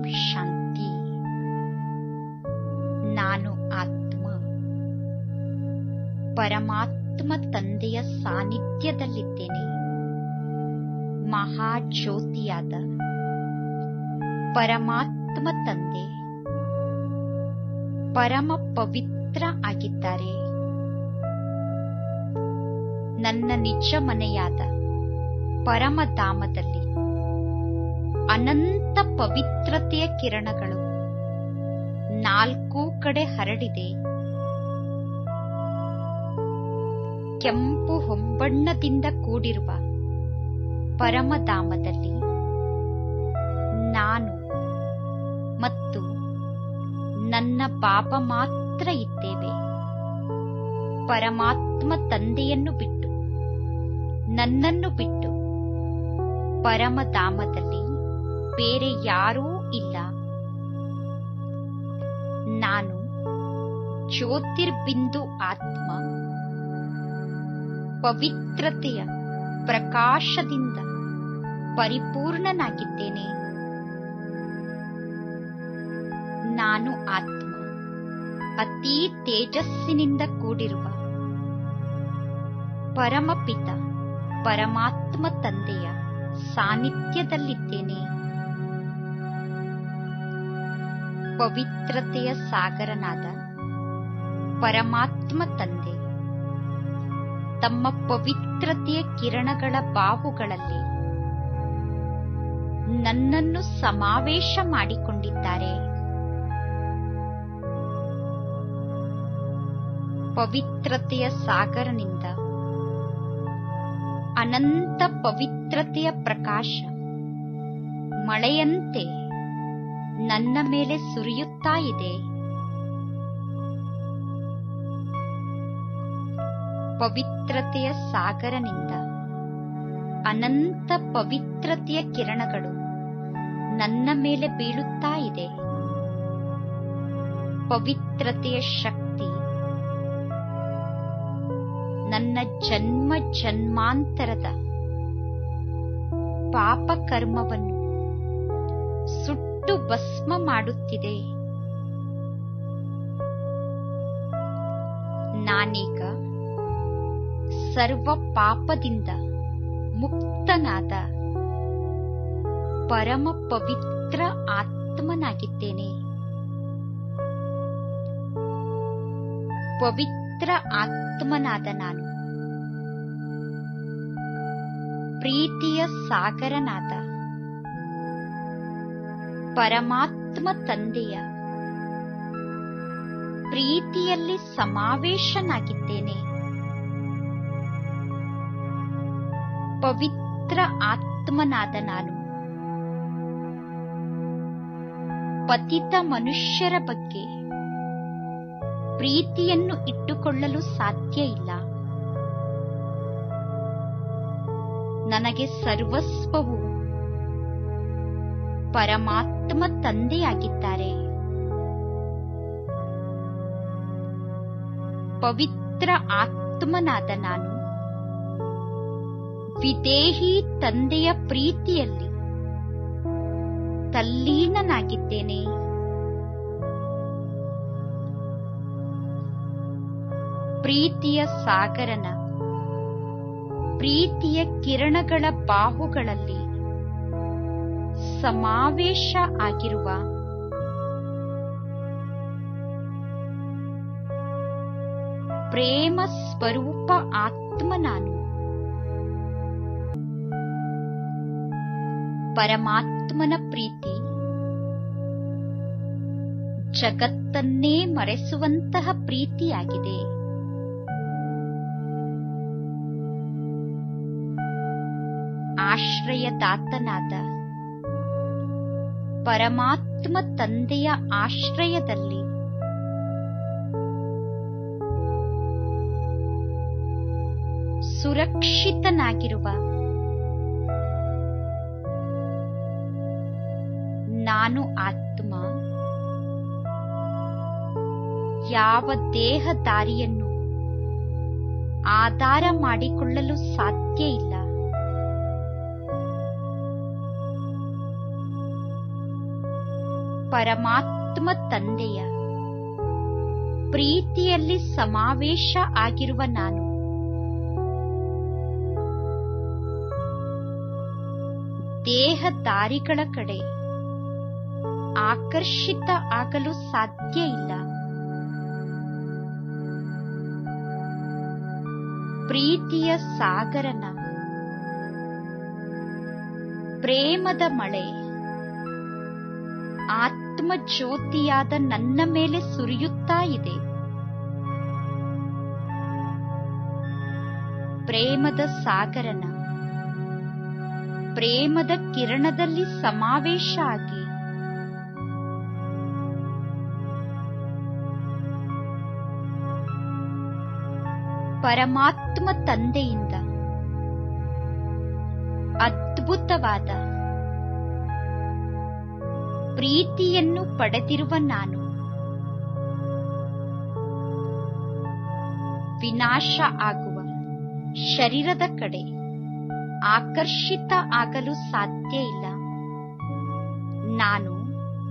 ಶಾಂತಿ ನಾನು ಆತ್ಮ ಪರಮಾತ್ಮ ತಂದೆಯ ಸಾನ್ನಿಧ್ಯದಲ್ಲಿದ್ದೇನೆ ಮಹಾಜ್ಯೋತಿಯಾದ ಪರಮಾತ್ಮ ತಂದೆ ಪರಮ ಪವಿತ್ರ ಆಗಿದ್ದಾರೆ ನನ್ನ ನಿಜ ಮನೆಯಾದ ಪರಮಧಾಮದಲ್ಲಿ ಅನಂತ ಪವಿತ್ರತೆಯ ಕಿರಣಗಳು ನಾಲ್ಕೂ ಕಡೆ ಹರಡಿದೆ ಕೆಂಪು ಹೊಂಬಣ್ಣದಿಂದ ಕೂಡಿರುವ ಪರಮಧಾಮದಲ್ಲಿ ನಾನು ಮತ್ತು ನನ್ನ ಬಾಬಾ ಮಾತ್ರ ಇದ್ದೇವೆ ಪರಮಾತ್ಮ ತಂದೆಯನ್ನು ಬಿಟ್ಟು ನನ್ನನ್ನು ಬಿಟ್ಟು ಪರಮಧಾಮದಲ್ಲಿ ಬೇರೆ ಯಾರೂ ಇಲ್ಲ ನಾನು ಜ್ಯೋತಿರ್ಬಿಂದು ಆತ್ಮ ಪವಿತ್ರತೆಯ ಪ್ರಕಾಶದಿಂದ ಪರಿಪೂರ್ಣನಾಗಿದ್ದೇನೆ ನಾನು ಆತ್ಮ ಅತೀ ತೇಜಸ್ಸಿನಿಂದ ಕೂಡಿರುವ ಪರಮಪಿತ ಪರಮಾತ್ಮ ತಂದೆಯ ಸಾನ್ನಿಧ್ಯದಲ್ಲಿದ್ದೇನೆ ಪವಿತ್ರತೆಯ ಸಾಗರನಾದ ಪರಮಾತ್ಮ ತಂದೆ ತಮ್ಮ ಪವಿತ್ರತೆಯ ಕಿರಣಗಳ ಬಾಹುಗಳಲ್ಲಿ ನನ್ನನ್ನು ಸಮಾವೇಶ ಮಾಡಿಕೊಂಡಿದ್ದಾರೆ ಪವಿತ್ರತೆಯ ಸಾಗರನಿಂದ ಅನಂತ ಪವಿತ್ರತೆಯ ಪ್ರಕಾಶ ಮಳೆಯಂತೆ ನನ್ನ ಮೇಲೆ ಸುರಿಯುತ್ತಾ ಇದೆ ಪವಿತ್ರತೆಯ ಸಾಗರನಿಂದ ಅನಂತ ಪವಿತ್ರತೆಯ ಕಿರಣಗಳು ನನ್ನ ಮೇಲೆ ಬೀಳುತ್ತಾ ಇದೆ ಪವಿತ್ರತೆಯ ಶಕ್ತಿ ನನ್ನ ಜನ್ಮ ಜನ್ಮಾಂತರದ ಪಾಪ ಕರ್ಮವನ್ನು ಸುಟ್ಟು ಭಸ್ಮ ಮಾಡುತ್ತಿದೆ ನಾನೀಗ ಸರ್ವ ಪಾಪದಿಂದ ಮುಕ್ತನಾದ ಪರಮ ಪವಿತ್ರ ಆತ್ಮನಾಗಿದ್ದೇನೆ ಪವಿತ್ರ ಆತ್ಮನಾದ ನಾನು ಪ್ರೀತಿಯ ಸಾಗರನಾದ ಪರಮಾತ್ಮ ತಂದೆಯ ಪ್ರೀತಿಯಲ್ಲಿ ಸಮಾವೇಶನಾಗಿದ್ದೇನೆ ಪವಿತ್ರ ಆತ್ಮನಾದ ನಾನು ಪತಿತ ಮನುಷ್ಯರ ಬಗ್ಗೆ ಪ್ರೀತಿಯನ್ನು ಇಟ್ಟುಕೊಳ್ಳಲು ಸಾಧ್ಯ ಇಲ್ಲ ನನಗೆ ಸರ್ವಸ್ವವು ಪರಮಾತ್ಮ ತಂದೆಯಾಗಿದ್ದಾರೆ ಪವಿತ್ರ ಆತ್ಮನಾದ ನಾನು ವಿದೇಹಿ ತಂದೆಯ ಪ್ರೀತಿಯಲ್ಲಿ ತಲ್ಲೀನನಾಗಿದ್ದೇನೆ ಪ್ರೀತಿಯ ಸಾಗರನ ಪ್ರೀತಿಯ ಕಿರಣಗಳ ಬಾಹುಗಳಲ್ಲಿ ಸಮಾವೇಶ ಆಗಿರುವ ಪ್ರೇಮ ಸ್ವರೂಪ ಆತ್ಮ ನಾನು ಪರಮಾತ್ಮನ ಪ್ರೀತಿ ಜಗತ್ತನ್ನೇ ಮರೆಸುವಂತಹ ಪ್ರೀತಿಯಾಗಿದೆ ಆಶ್ರಯದಾತನಾದ ಪರಮಾತ್ಮ ತಂದೆಯ ಆಶ್ರಯದಲ್ಲಿ ಸುರಕ್ಷಿತನಾಗಿರುವ ನಾನು ಆತ್ಮ ಯಾವ ದೇಹದಾರಿಯನ್ನು ಆಧಾರ ಮಾಡಿಕೊಳ್ಳಲು ಸಾಧ್ಯ ಇಲ್ಲ ಪರಮಾತ್ಮ ತಂದೆಯ ಪ್ರೀತಿಯಲ್ಲಿ ಸಮಾವೇಶ ಆಗಿರುವ ನಾನು ದೇಹದಾರಿಗಳ ಕಡೆ ಆಕರ್ಷಿತ ಆಗಲು ಸಾಧ್ಯ ಇಲ್ಲ ಪ್ರೀತಿಯ ಸಾಗರನ ಪ್ರೇಮದ ಮಳೆ ಆತ್ಮ ಜ್ಯೋತಿಯಾದ ನನ್ನ ಮೇಲೆ ಸುರಿಯುತ್ತಾ ಇದೆ ಪ್ರೇಮದ ಸಾಗರನ ಪ್ರೇಮದ ಕಿರಣದಲ್ಲಿ ಸಮಾವೇಶ ಆಗಿ ಪರಮಾತ್ಮ ತಂದೆಯಿಂದ ಅದ್ಭುತವಾದ ಪ್ರೀತಿಯನ್ನು ಪಡೆದಿರುವ ನಾನು ವಿನಾಶ ಆಗುವ ಶರೀರದ ಕಡೆ ಆಕರ್ಷಿತ ಆಗಲು ಸಾಧ್ಯ ಇಲ್ಲ ನಾನು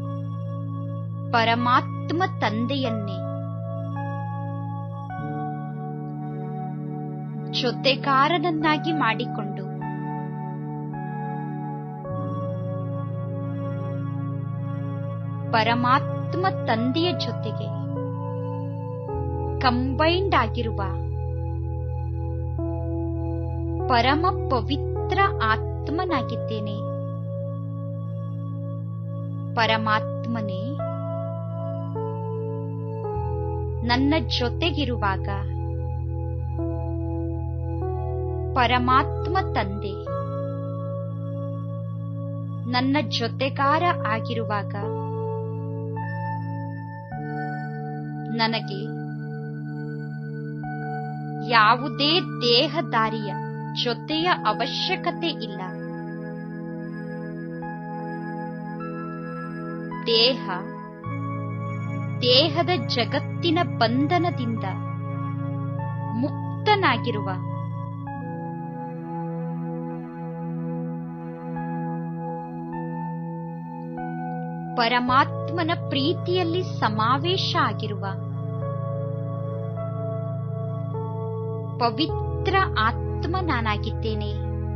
ಪರಮಾತ್ಮ ತಂದೆಯನ್ನೇ ಜೊತೆಗಾರನನ್ನಾಗಿ ಮಾಡಿಕೊಂಡು ಪರಮಾತ್ಮ ತಂದೆಯ ಜೊತೆಗೆ ಕಂಬೈಂಡ್ ಆಗಿರುವ ಪರಮ ಪವಿತ್ರ ಆತ್ಮನಾಗಿದ್ದೇನೆ ಪರಮಾತ್ಮನೇ ನನ್ನ ಜೊತೆಗಿರುವಾಗ ಪರಮಾತ್ಮ ತಂದೆ ನನ್ನ ಜೊತೆಗಾರ ಆಗಿರುವಾಗ ನನಗೆ ಯಾವುದೇ ದೇಹದಾರಿಯ ಜೊತೆಯ ಅವಶ್ಯಕತೆ ಇಲ್ಲ ದೇಹ ದೇಹದ ಜಗತ್ತಿನ ಬಂಧನದಿಂದ ಮುಕ್ತನಾಗಿರುವ ಪರಮಾತ್ಮನ ಪ್ರೀತಿಯಲ್ಲಿ ಸಮಾವೇಶ ಆಗಿರುವ ಪವಿತ್ರ ಆತ್ಮ ನಾನಾಗಿದ್ದೇನೆ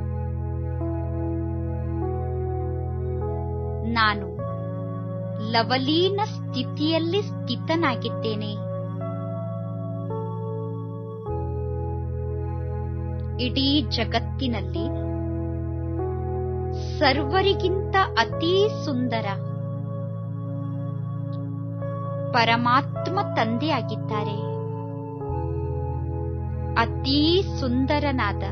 ನಾನು ಲವಲೀನ ಸ್ಥಿತಿಯಲ್ಲಿ ಸ್ಥಿತನಾಗಿದ್ದೇನೆ ಇಡೀ ಜಗತ್ತಿನಲ್ಲಿ ಸರ್ವರಿಗಿಂತ ಅತೀ ಸುಂದರ ಪರಮಾತ್ಮ ತಂದೆಯಾಗಿದ್ದಾರೆ ಅತೀ ಸುಂದರನಾದ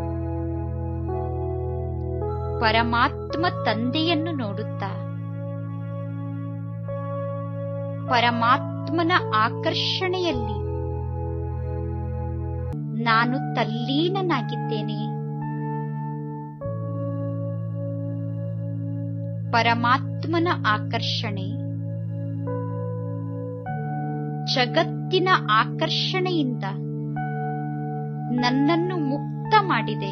ಪರಮಾತ್ಮ ತಂದೆಯನ್ನು ನೋಡುತ್ತಾ ಪರಮಾತ್ಮನ ಆಕರ್ಷಣೆಯಲ್ಲಿ ನಾನು ತಲ್ಲೀನನಾಗಿದ್ದೇನೆ ಪರಮಾತ್ಮನ ಆಕರ್ಷಣೆ ಜಗತ್ತಿನ ಆಕರ್ಷಣೆಯಿಂದ ನನ್ನನ್ನು ಮುಕ್ತ ಮಾಡಿದೆ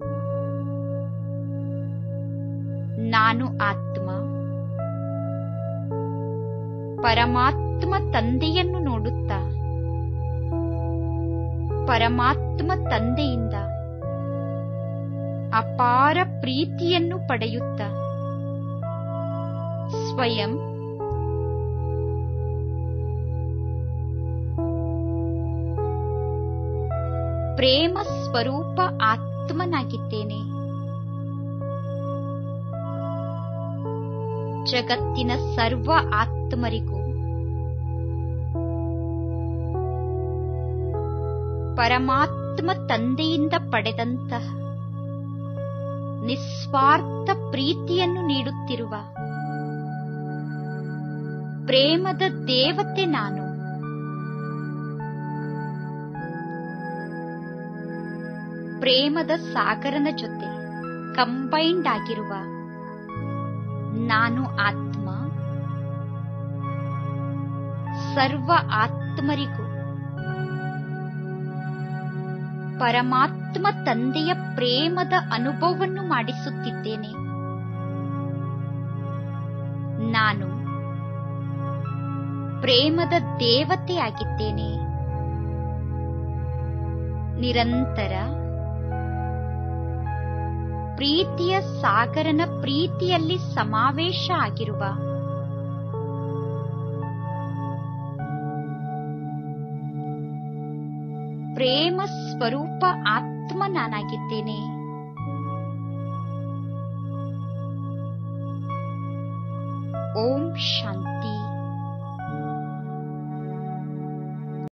ನಾನು ಆತ್ಮ ಪರಮಾತ್ಮ ತಂದೆಯನ್ನು ನೋಡುತ್ತಾ ಪರಮಾತ್ಮ ತಂದೆಯಿಂದ ಅಪಾರ ಪ್ರೀತಿಯನ್ನು ಪಡೆಯುತ್ತ ಸ್ವಯಂ ಪ್ರೇಮ ಸ್ವರೂಪ ಆತ್ಮನಾಗಿದ್ದೇನೆ ಜಗತ್ತಿನ ಸರ್ವ ಆತ್ಮರಿಗೂ ಪರಮಾತ್ಮ ತಂದೆಯಿಂದ ಪಡೆದಂತಹ ನಿಸ್ವಾರ್ಥ ಪ್ರೀತಿಯನ್ನು ನೀಡುತ್ತಿರುವ ಪ್ರೇಮದ ದೇವತೆ ನಾನು ಪ್ರೇಮದ ಸಾಗರನ ಜೊತೆ ಕಂಬೈಂಡ್ ಆಗಿರುವ ನಾನು ಆತ್ಮ ಸರ್ವ ಆತ್ಮರಿಗೂ ಪರಮಾತ್ಮ ತಂದೆಯ ಪ್ರೇಮದ ಅನುಭವವನ್ನು ಮಾಡಿಸುತ್ತಿದ್ದೇನೆ ನಾನು ಪ್ರೇಮದ ದೇವತೆಯಾಗಿದ್ದೇನೆ ನಿರಂತರ ಪ್ರೀತಿಯ ಸಾಗರನ ಪ್ರೀತಿಯಲ್ಲಿ ಸಮಾವೇಶ ಆಗಿರುವ ಪ್ರೇಮ ಸ್ವರೂಪ ಆತ್ಮ ನಾನಾಗಿದ್ದೇನೆ ಓಂ ಶಾಂತಿ